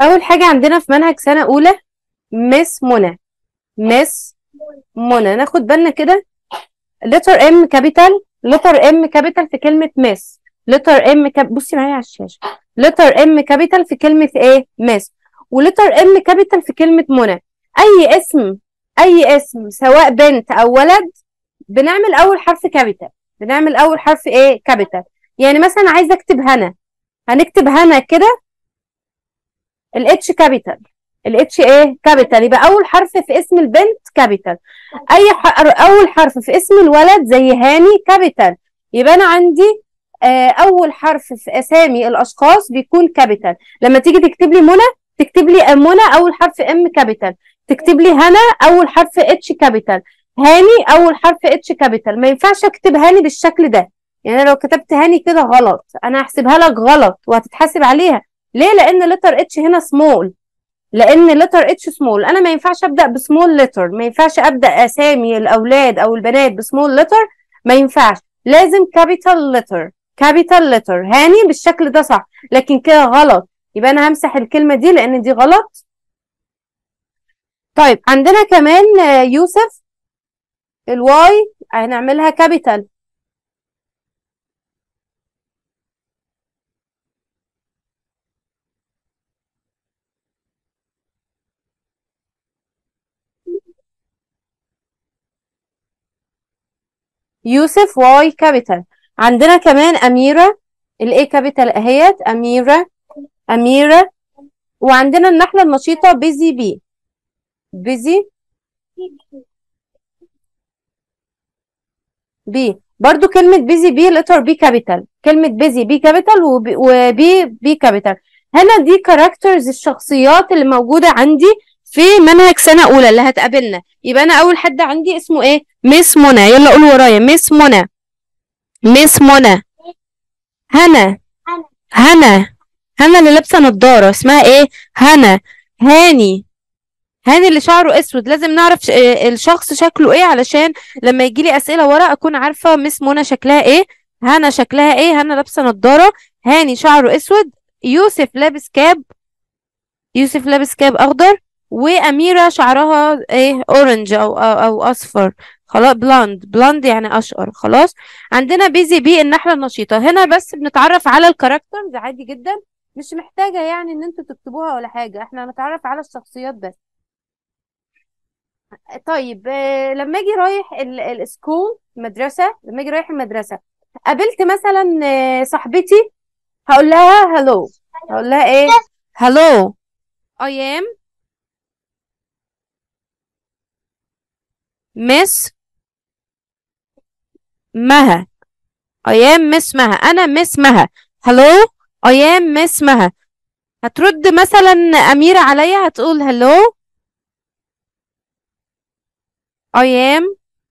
اول حاجه عندنا في منهج سنه اولى مس منى مس منى ناخد بالنا كده letter M capital letter M capital في كلمة miss letter M cap... بصي معايا على الشاشة letter M capital في كلمة ايه miss و letter M capital في كلمة منى أي اسم أي اسم سواء بنت أو ولد بنعمل أول حرف capital بنعمل أول حرف ايه capital يعني مثلا عايزة أكتب هنا هنكتب هنا كده ال H capital ال H ايه capital يبقى أول حرف في اسم البنت capital اي ح... اول حرف في اسم الولد زي هاني كابيتال يبقى انا عندي آه اول حرف في اسامي الاشخاص بيكون كابيتال لما تيجي تكتب لي منى تكتب لي منى اول حرف ام كابيتال تكتب لي هنا اول حرف اتش كابيتال هاني اول حرف اتش كابيتال ما ينفعش اكتب هاني بالشكل ده يعني لو كتبت هاني كده غلط انا هحسبها لك غلط وهتتحاسب عليها ليه لان لتر اتش هنا سمول لان لتر اتش سمول انا ما ينفعش ابدا بسمول لتر ما ينفعش ابدا اسامي الاولاد او البنات بسمول لتر ما ينفعش لازم كابيتال لتر كابيتال لتر هاني بالشكل ده صح لكن كده غلط يبقى انا همسح الكلمه دي لان دي غلط طيب عندنا كمان يوسف الواي هنعملها كابيتال يوسف واي كابيتال عندنا كمان أميرة الاي كابيتال اهيت أميرة أميرة وعندنا النحلة النشيطة بيزي بي بيزي بي برضو كلمة بيزي بي لتر بي كابيتال كلمة بيزي بي كابيتال وبي بي كابيتال هنا دي كاركترز الشخصيات اللي موجودة عندي في منهج سنة أولى اللي هتقابلنا يبقى أنا أول حد عندي اسمه إيه؟ ميس منى يلا قول ورايا ميس منى ميس منى هنا هنا هنا اللي لابسة نضارة اسمها إيه؟ هنا هاني هاني اللي شعره اسود لازم نعرف الشخص شكله ايه علشان لما يجي لي اسئله ورا اكون عارفه مس منى شكلها ايه هنا شكلها ايه هنا لابسه نضاره هاني شعره اسود يوسف لابس كاب يوسف لابس كاب اخضر واميره شعرها ايه اورنج او او, أو اصفر خلاص بلاند بلاند يعني اشقر خلاص عندنا بيزي بي النحله النشيطه هنا بس بنتعرف على الكاركترز عادي جدا مش محتاجه يعني ان انتوا تكتبوها ولا حاجه احنا هنتعرف على الشخصيات بس طيب لما اجي رايح السكول المدرسه لما اجي رايح المدرسه قابلت مثلا صاحبتي هقول لها هلو هقول لها ايه هلو I am مس مها I am مس مها أنا مس مها hello I am مس مها هترد مثلا أميرة عليا هتقول hello I am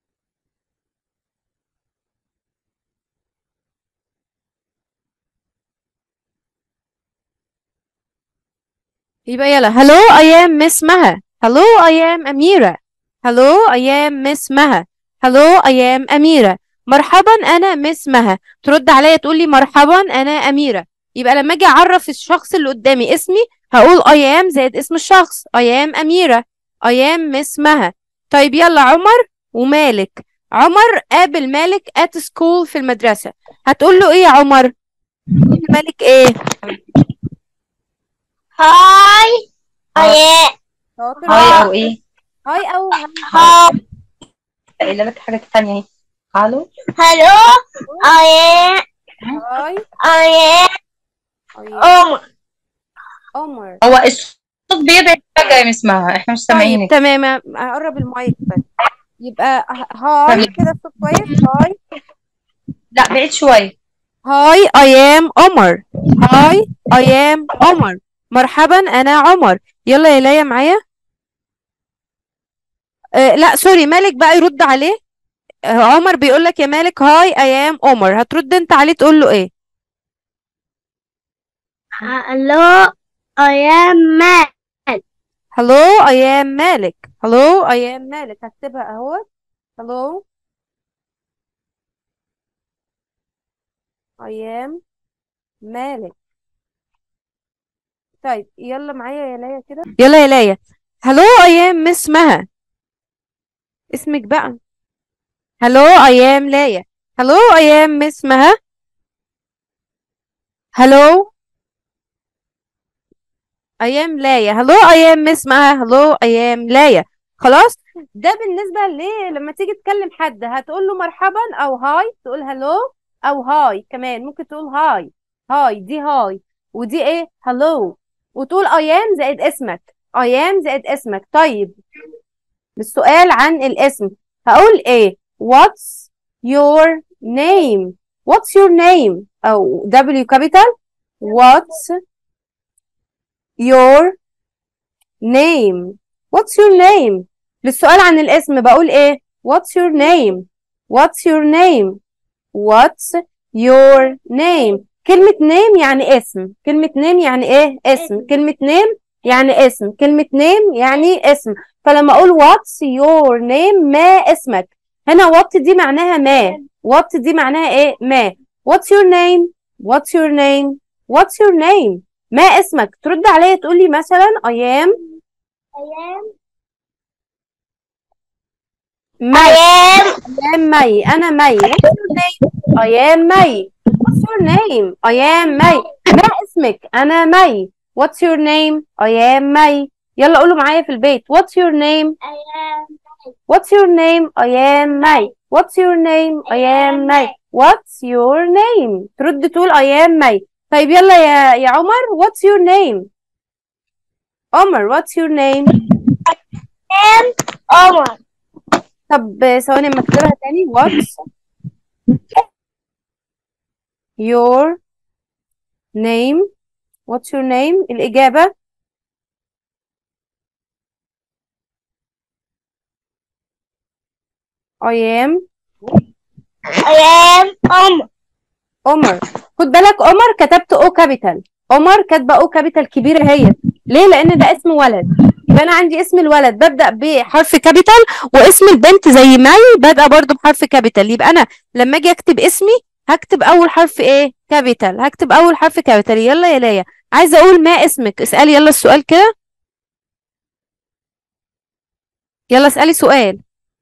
يبقى يلا hello I am مس مها hello I am أميرة hello I am مس مها hello I am أميرة مرحبا أنا مس مها ترد عليا تقول لي مرحبا أنا أميرة يبقى لما أجي أعرف الشخص اللي قدامي اسمي هقول I am زائد اسم الشخص I am أميرة I am مس مها طيب يلا عمر ومالك عمر قابل مالك at school في المدرسة هتقول له ايه يا عمر مالك ايه هاي هاي هاي او ايه هاي او هاي قايله لك حاجه تانية اهي الو هلو هاي هاي هاي أم عمر هو الصوت بيبعد فجاه يا اسمها احنا مش طيب سامعينك تمام هقرب المايك بس يبقى هاي تمام. كده الصوت كويس هاي لا بعيد شويه هاي I am عمر هاي I am عمر مرحبا أنا عمر يلا يا ليا معايا آه لا سوري مالك بقى يرد عليه آه عمر بيقول لك يا مالك هاي I am عمر هترد انت عليه تقول له ايه هلو I am Matt hello I am مالك hello I am مالك هكتبها اهو hello I am مالك طيب يلا معايا يا ليا كده يلا يا ليا هلو ايام مس مها اسمك بقى هلو ايام ليا هلو ايام مس مها هلو ايام ليا هلو ايام مس مها هلو ايام ليا خلاص ده بالنسبة ليه لما تيجي تكلم حد هتقول له مرحبا او هاي تقول هلو او هاي كمان ممكن تقول هاي هاي دي هاي ودي ايه هلو وتقول ايام زائد اسمك ايام زائد اسمك طيب السؤال عن الاسم هقول ايه what's your name what's your name او W capital what's your name what's your name للسؤال عن الاسم بقول ايه what's your name what's your name what's your name كلمة name يعني اسم كلمة name يعني ايه اسم كلمة name يعني اسم كلمة name يعني اسم فلما اقول what's your name ما اسمك هنا what دي معناها ما what دي معناها ايه ما what's your name what's your name what's your name ما اسمك ترد عليا تقول لي مثلا I am مي I am I am مي أنا مي what's your name I am مي what's your name I am مي ما اسمك أنا مي what's your name I am مي يلا قولوا معايا في البيت what's your name I am what's your name I am مي what's your name I am مي what's your name ترد تقول I am مي طيب يلا يا يا عمر what's your name عمر what's your name Omar طب ثواني اما اكتبها تاني what's your name what's your name الإجابة I am I am Omar عمر خد بالك عمر كتبت او كابيتال عمر كاتبه او كابيتال كبيره هي ليه لان ده اسم ولد يبقى انا عندي اسم الولد ببدا بحرف كابيتال واسم البنت زي ماي بادئه برضو بحرف كابيتال يبقى انا لما اجي اكتب اسمي هكتب اول حرف ايه كابيتال هكتب اول حرف كابيتال يلا يا ليا عايزه اقول ما اسمك اسالي يلا السؤال كده يلا اسالي سؤال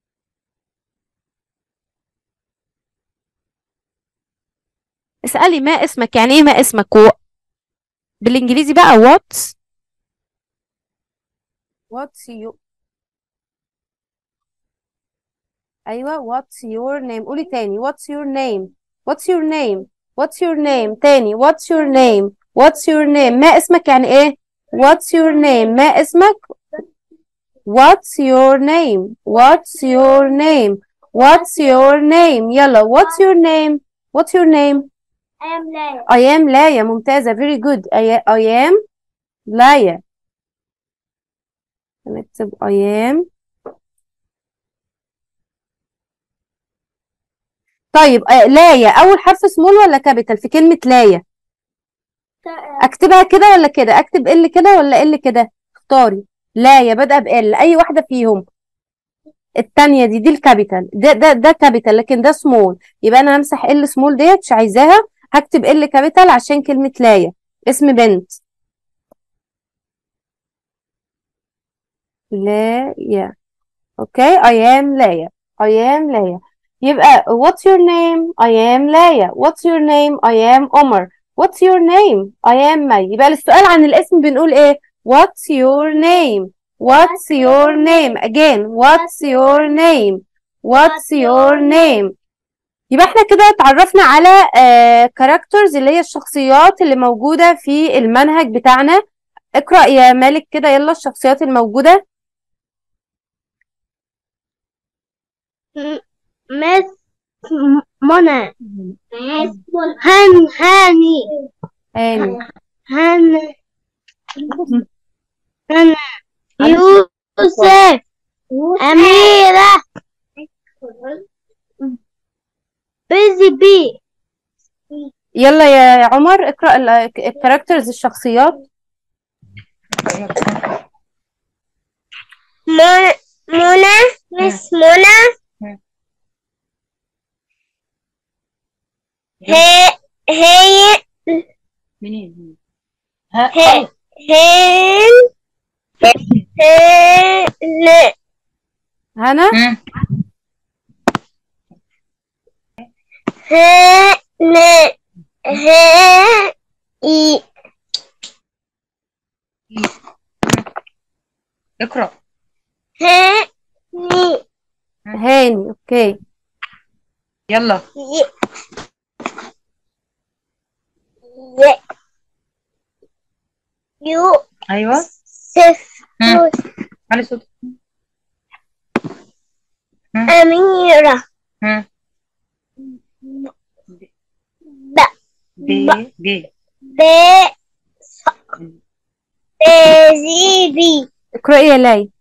اسالي ما اسمك يعني ايه ما اسمك و... بالانجليزي بقى واتس واتس يو ايوه واتس يور نيم قولي تاني واتس يور نيم واتس يور نيم واتس يور نيم تاني واتس يور نيم واتس يور نيم ما اسمك يعني ايه واتس يور نيم ما اسمك واتس يور نيم واتس يور نيم واتس يور نيم يلا واتس يور نيم واتس يور نيم I am Leia I am لايا ممتازة very good I, I am لايا هنكتب I am طيب آه، لايا أول حرف سمول ولا كابيتال في كلمة لايا أكتبها كده ولا كده أكتب ال كده ولا ال كده اختاري لايا بادئة بال أي واحدة فيهم التانية دي دي الكابيتال ده ده ده كابيتال لكن ده سمول يبقى أنا همسح ال سمول ديت مش عايزاها هكتب ال كابيتال عشان كلمة لايا اسم بنت لايا اوكي I am لايا I am لايا يبقى what's your name I am لايا what's your name I am عمر what's your name I am مي يبقى السؤال عن الاسم بنقول ايه what's your name what's your name again what's your name what's your name يبقى احنا كده اتعرفنا على كاركترز اللي هي الشخصيات اللي موجودة في المنهج بتاعنا اقرأ يا مالك كده يلا الشخصيات الموجودة Miss منى هن هاني هاني هن هن يوسف أميرة بيزي بي يلا يا عمر اقرأ الكاركترز الشخصيات من- منى مس منى هي هي منين؟ ها هي هن هن هنا مم. هن هن إي اقرأ هن ني هاني اوكي يلا ي ي يو ايوه سف مم. علي صوت أميرة مم. ب بي بي ب بزي بي اقرأي يا لي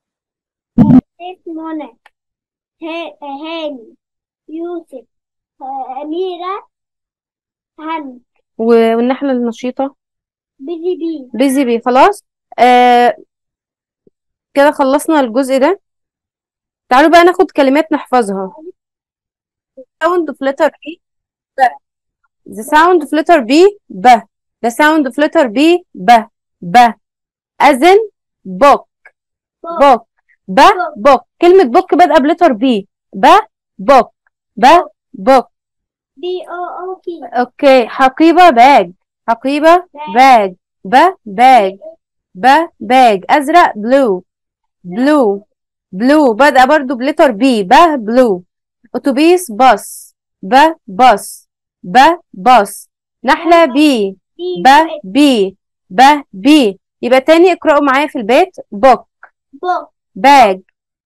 منى هاني يوسف أميرة هن و- والنحلة النشيطة بيزي بي بيزي بي خلاص آه كده خلصنا الجزء ده تعالوا بقى ناخد كلمات نحفظها sound of letter B ب the sound of letter B ب the sound of letter B ب ب as in book book ب book كلمة book بادئة بلتر B ب book ب book بي أو أو كي اوكي حقيبة باج حقيبة باج ب باج ب باج ازرق بلو بلو بلو بادئة برضو بلتر بي ب بلو اتوبيس باص ب باص ب باص نحلة بي ب بي ب بي يبقى تاني اقرأوا معايا في البيت بوك بو باج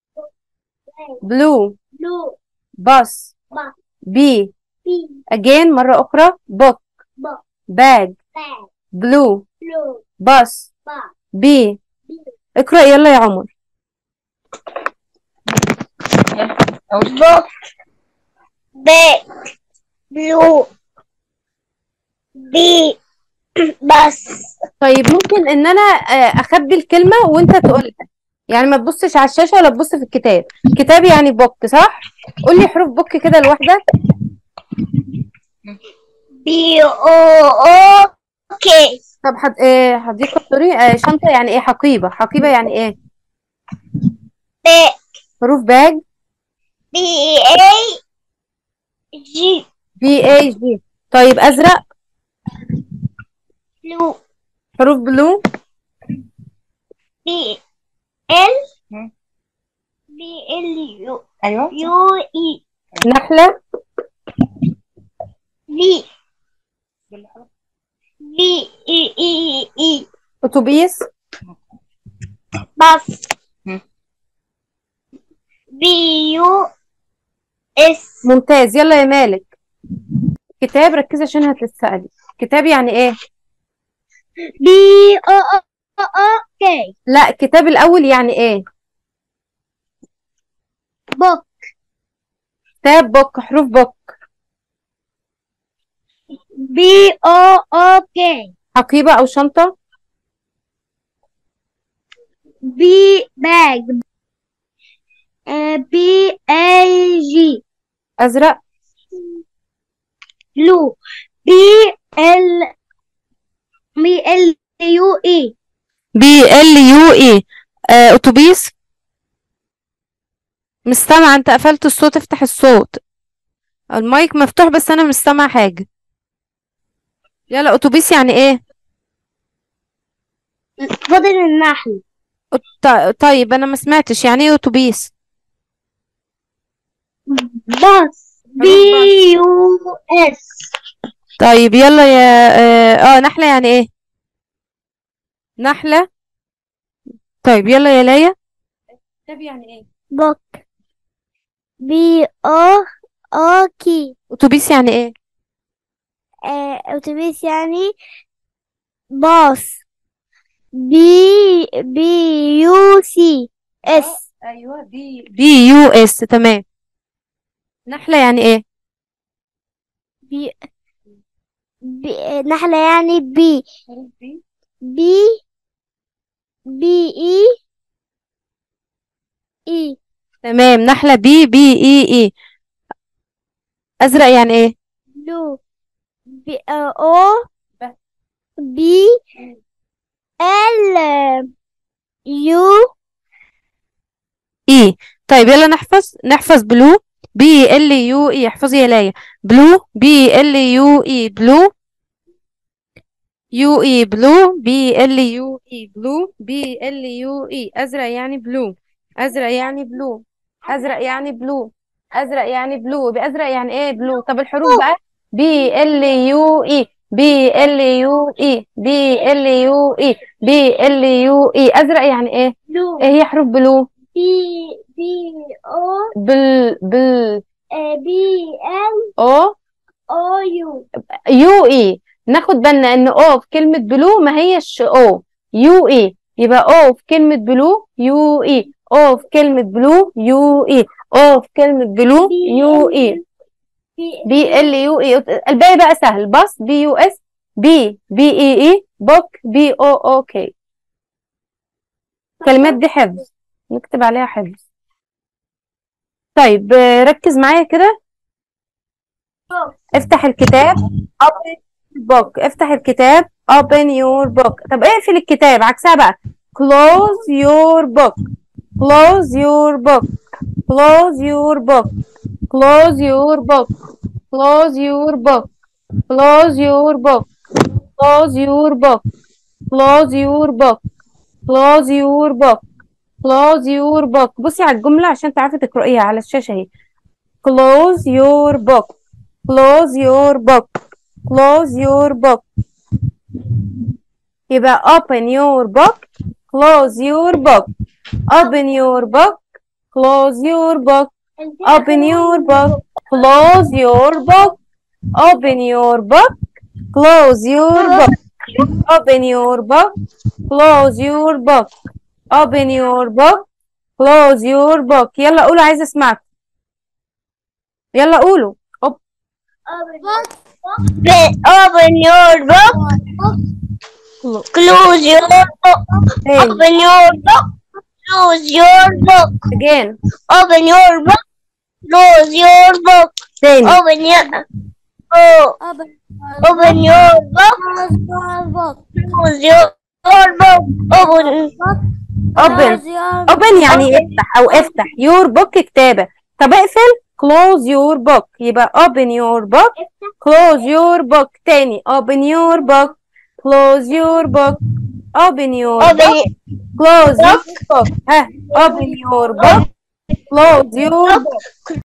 بلو بلو باص با بي بي again مرة أخرى book بو bag باج blue بلو bus با bee بي اقرأ يلا يا عمر أول بوك باج بلو بي بس طيب ممكن ان انا آه، اخبي الكلمة وانت تقولها يعني ما تبصش على الشاشة ولا تبص في الكتاب كتاب يعني بوك صح قول لي حروف بوك كده لوحدك بي او او كي طب حد... آه، حديقة سوري آه، شنطة يعني ايه حقيبة حقيبة يعني ايه باج حروف باج بي اي جي بي اي جي طيب ازرق بلو حروف بلو بي ال مم. بي ال يو ايوه يو اي نحلة بي بي اي اي اي اتوبيس بس مم. بي يو اس ممتاز يلا يا مالك كتاب ركزي عشان هتتسألي كتاب يعني ايه بي او او او كي لا كتاب الاول يعني ايه بوك كتاب بوك حروف بوك بي او او كي حقيبة او شنطة بي باج بي اي جي ازرق بلو بي ال بي ال يو اي بي ال يو اي آه، اتوبيس مش سامعة انت قفلت الصوت افتح الصوت المايك مفتوح بس انا مش سامعة حاجة يلا اتوبيس يعني ايه فضل النحل ط- طيب انا ما سمعتش يعني ايه اتوبيس باص بي يو اس طيب يلا يا اه آه، نحلة يعني ايه نحلة طيب يلا يا ليا كتاب يعني ايه بوك بي او او كي اتوبيس يعني ايه اتوبيس يعني باص بي بي يو سي اس ايوه بي بي يو اس تمام نحلة يعني ايه بي بي نحلة يعني بي بي بي اي اي تمام نحلة بي بي اي اي ازرق يعني ايه بلو بي او ب. بي طيب يلا نحفظ نحفظ بلو بي ال يو اي احفظي يا لايا بلو بي ال يو اي بلو يو اي بلو بي ال يو اي بلو بي ال يو اي ازرق يعني بلو ازرق يعني بلو ازرق يعني بلو ازرق يعني بلو بازرق يعني ايه بلو طب الحروف بقى بي ال يو اي بي ال يو اي بي ال يو اي بي ال يو اي ازرق يعني ايه بلو ايه هي حروف بلو بي بي او بل بل بي ال او او يو يو اي ناخد بالنا ان او في كلمة بلو ما هيش او يو اي يبقى او في كلمة بلو يو اي او في كلمة بلو يو اي او في كلمة بلو يو اي بي ال يو اي الباقي بقى سهل باص بي يو اس بي بي اي اي بوك بي او او كي الكلمات دي حفظ نكتب عليها حفظ طيب آه، ركز معايا كده افتح الكتاب open book افتح الكتاب open your book طب اقفل الكتاب عكسها بقى close your book close your book close your book close your book close your book close your book close your book close your book close your book close your book بصي على الجملة عشان تعرفي تقرأيها على الشاشة اهي close your book close your book close your book يبقى open your book close your book open your book close your book open your book close your book open your book close your book open your book close your book open your book close your book يلا قولوا عايزة اسمعك يلا قولوا Open your book. Close your book. تاني Open your book. Close your book. again Open your book. Close your book. تاني Open your oh. Open your book. Close your your book. Open. open open يعني افتح او افتح your book كتابة طب اقفل close your book يبقى open your book close your book تاني open your book close your book open your book Open. close your book ها open your book close your book